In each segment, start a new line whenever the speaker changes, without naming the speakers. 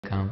ക്കാം.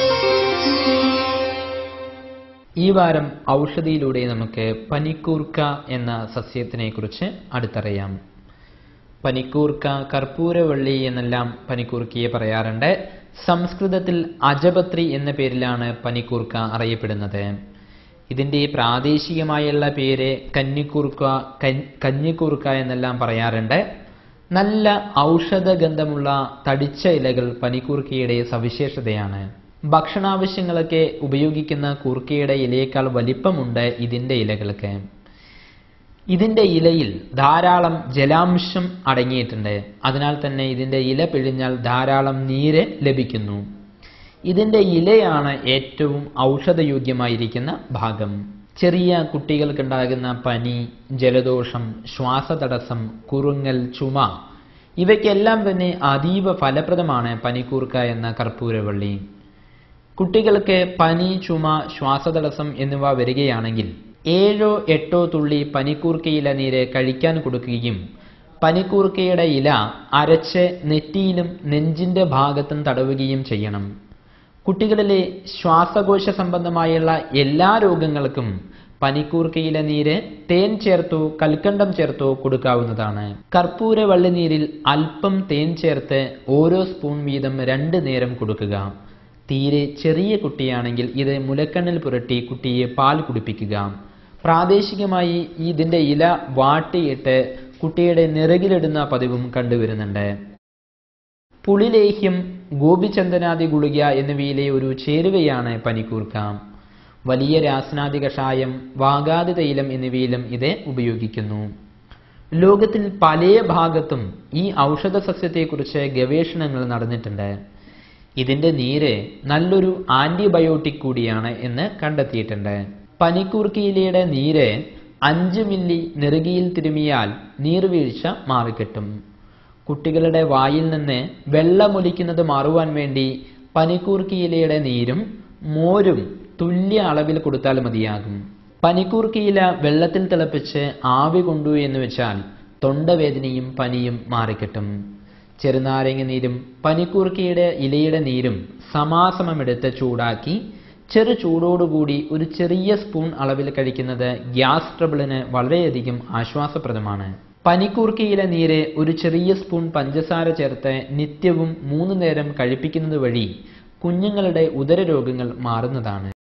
ഈ വാരം ഔഷധിയിലൂടെ നമുക്ക് പനിക്കൂർക്ക എന്ന സസ്യത്തിനെ കുറിച്ച് അടുത്തറിയാം പനിക്കൂർക്ക കർപ്പൂരവള്ളി എന്നെല്ലാം പനിക്കൂർക്കയെ പറയാറുണ്ട് സംസ്കൃതത്തിൽ അജപത്രി എന്ന പേരിലാണ് പനിക്കൂർക്ക അറിയപ്പെടുന്നത് ഇതിന്റെ പ്രാദേശികമായുള്ള പേര് കന്നിക്കൂർക്ക കൻ- കഞ്ഞിക്കൂർക്ക എന്നെല്ലാം പറയാറുണ്ട് നല്ല ഔഷധഗന്ധമുള്ള തടിച്ച ഇലകൾ പനിക്കൂർക്കയുടെ സവിശേഷതയാണ് ഭക്ഷണാവശ്യങ്ങളൊക്കെ ഉപയോഗിക്കുന്ന കൂർക്കയുടെ ഇലയേക്കാൾ വലിപ്പമുണ്ട് ഇതിന്റെ ഇലകൾക്ക് ഇതിന്റെ ഇലയിൽ ധാരാളം ജലാംശം അടങ്ങിയിട്ടുണ്ട് അതിനാൽ തന്നെ ഇതിന്റെ ഇല പിഴിഞ്ഞാൽ ധാരാളം നീര് ലഭിക്കുന്നു ഇതിന്റെ ഇലയാണ് ഏറ്റവും ഔഷധയോഗ്യമായിരിക്കുന്ന ഭാഗം ചെറിയ കുട്ടികൾക്കുണ്ടാകുന്ന പനി ജലദോഷം ശ്വാസതടസ്സം കുറുങ്ങൽ ചുമ ഇവയ്ക്കെല്ലാം തന്നെ അതീവ ഫലപ്രദമാണ് പനിക്കൂർക്ക എന്ന കർപ്പൂരവള്ളി കുട്ടികൾക്ക് പനി ചുമ ശ്വാസതടസ്സം എന്നിവ വരികയാണെങ്കിൽ ഏഴോ എട്ടോ തുള്ളി പനിക്കൂർക്കയില നീര് കഴിക്കാൻ കൊടുക്കുകയും പനിക്കൂർക്കയുടെ ഇല അരച്ച് നെറ്റിയിലും നെഞ്ചിന്റെ ഭാഗത്തും തടവുകയും ചെയ്യണം കുട്ടികളിലെ ശ്വാസകോശ സംബന്ധമായുള്ള എല്ലാ രോഗങ്ങൾക്കും പനിക്കൂർക്കയില നീര് തേൻ ചേർത്തോ കൽക്കണ്ടം ചേർത്തോ കൊടുക്കാവുന്നതാണ് കർപ്പൂര വള്ളിനീരിൽ അല്പം തേൻ ചേർത്ത് ഓരോ സ്പൂൺ വീതം രണ്ട് നേരം കൊടുക്കുക തീരെ ചെറിയ കുട്ടിയാണെങ്കിൽ ഇത് മുലക്കണ്ണിൽ പുരട്ടി കുട്ടിയെ പാൽ കുടിപ്പിക്കുക പ്രാദേശികമായി ഇതിന്റെ ഇല വാട്ടിയിട്ട് കുട്ടിയുടെ നിറകിലിടുന്ന പതിവും കണ്ടുവരുന്നുണ്ട് പുളിലേഹ്യം ഗോപിചന്ദനാദി ഗുളിക എന്നിവയിലെ ഒരു ചേരുവയാണ് പനിക്കൂർക്ക വലിയ രാസനാദി കഷായം വാഗാതി തൈലം എന്നിവയിലും ഇത് ഉപയോഗിക്കുന്നു ലോകത്തിൽ പല ഭാഗത്തും ഈ ഔഷധ സസ്യത്തെക്കുറിച്ച് ഗവേഷണങ്ങൾ നടന്നിട്ടുണ്ട് ഇതിന്റെ നീര് നല്ലൊരു ആന്റിബയോട്ടിക് കൂടിയാണ് എന്ന് കണ്ടെത്തിയിട്ടുണ്ട് പനിക്കൂർക്കയിലയുടെ നീര് അഞ്ച് മില്ലി നെറുകിയിൽ തിരുമിയാൽ നീർവീഴ്ച മാറിക്കിട്ടും കുട്ടികളുടെ വായിൽ നിന്ന് വെള്ളമൊലിക്കുന്നത് മാറുവാൻ വേണ്ടി പനിക്കൂർക്കയിലയുടെ നീരും മോരും തുല്യ അളവിൽ കൊടുത്താൽ മതിയാകും പനിക്കൂർക്കയില വെള്ളത്തിൽ തിളപ്പിച്ച് ആവി കൊണ്ടു എന്ന് വെച്ചാൽ തൊണ്ടവേദനയും പനിയും മാറിക്കിട്ടും ചെറുനാരങ്ങ നീരും പനിക്കൂർക്കയുടെ ഇലയുടെ നീരും സമാസമമെടുത്ത് ചൂടാക്കി ചെറു ചൂടോടുകൂടി ഒരു ചെറിയ സ്പൂൺ അളവിൽ കഴിക്കുന്നത് ഗ്യാസ് ട്രബിളിന് വളരെയധികം ആശ്വാസപ്രദമാണ് പനിക്കൂർക്കയിലെ നീര് ഒരു ചെറിയ സ്പൂൺ പഞ്ചസാര ചേർത്ത് നിത്യവും മൂന്ന് നേരം കഴിപ്പിക്കുന്നത് വഴി കുഞ്ഞുങ്ങളുടെ ഉദരരോഗങ്ങൾ മാറുന്നതാണ്